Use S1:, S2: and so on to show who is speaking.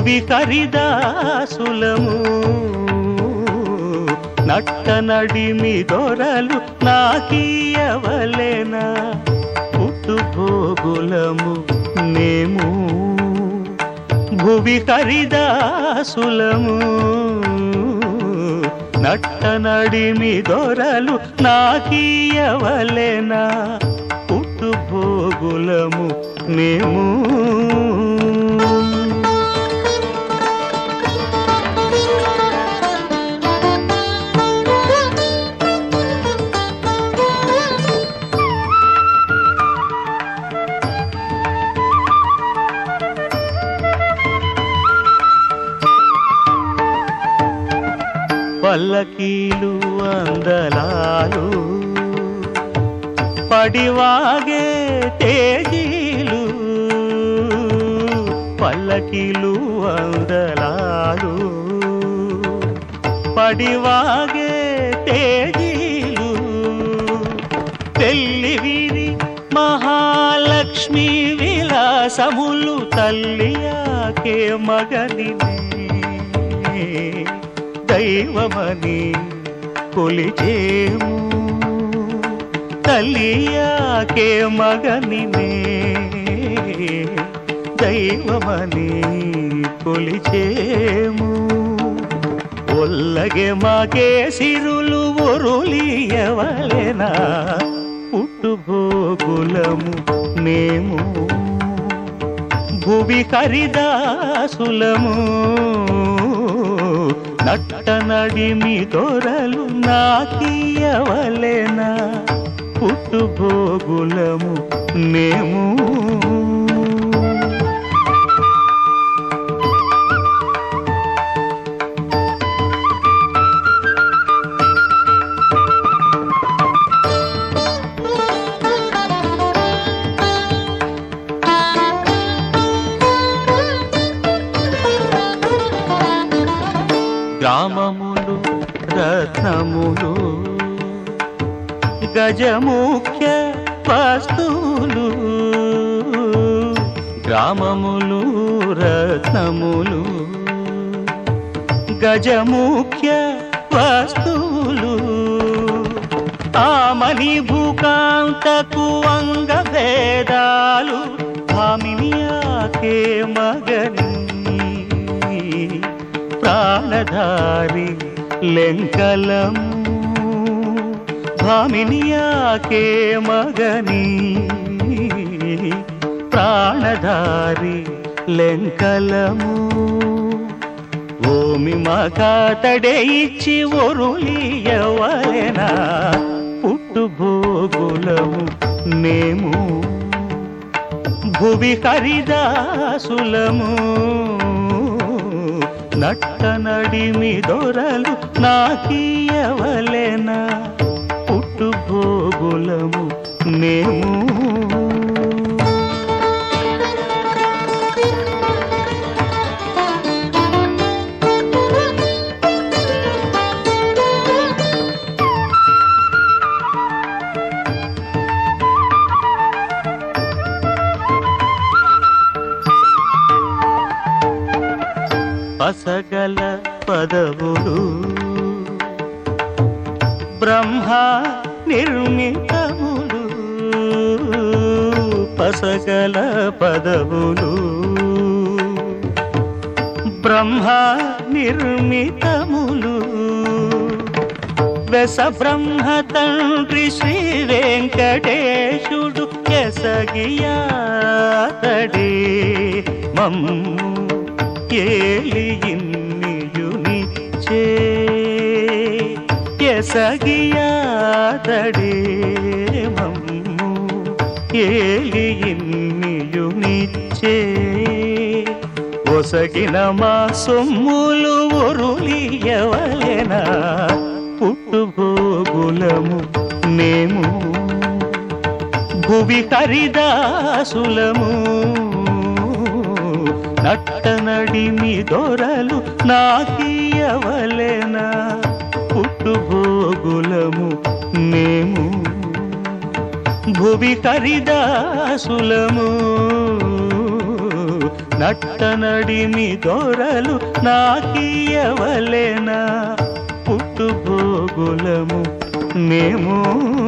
S1: భువి కరిదాసులము నట్ట నడిమి దొరలు నాకీయవలెనా పుట్టు భోగులము మేము భువి కరిదాసులము నట్ట నడిమి దొరలు నాకీయవలెనా పుట్టు భోగులము మేము పల్లకీలు అందలాలు పడివాగే తేజీలు పల్లకీలు అందలాలు పడివాగే తేజీలు తెల్లివిరి మహాలక్ష్మి విలాసములు తల్లియాకే మగనినే దైవమని కొలిచేము తల్లియాకే మగనినే దైవమని కొలిచేము ఒల్లగే మాకే సిరులు ఒరులియవలెనా పుట్టుభోగులము మేము భువి హరిదాసులము నట్ట నడిమి దొరలు నాకీయవలెనా పుట్టుభోగులము మేము గ్రామములు రత్నములు గజముఖ్య వస్తువులు గ్రామములు రత్నములు గజముఖ్య వస్తువులు ఆమని భూకాంతకు అంగ భేదాలు భామినియాకే మగని ప్రాణధారి లెంకలం భామినియాకే మగని ప్రాణధారి లెంకలము ఓమి మగాతడే ఇచ్చి ఒరులియవలెనా పుట్టుభోగులము మేము భువి హరిదాసులము నట్ట నడిమి దొరలు నాకీయవలెనా పుట్టుభోగులము మేము పసగల పదవులు బ్రహ్మ నిర్మితములు పసగల పదవులు బ్రహ్మ నిర్మితములు వెస బ్రహ్మ తండ్రి శ్రీ వెంకటేశుడు ఎసగియాతడే మమ్ము ఏలి ఇన్నియునిచ్చే ఎసగియాతడే మమ్ము ఏలి ఇన్నియునిచ్చే ఒసగిన మా సొమ్ములు ఒరులియవలెనా పుట్టుభోగులము మేము భువి హరిదాసులము నట్ట నడిమి దొరలు నాకీయవలెనా పుట్టుభోగులము మేము భువి హరిదాసులము నట్టనడిమి దొరలు నాకీయవలెనా పుట్టుభోగులము మేము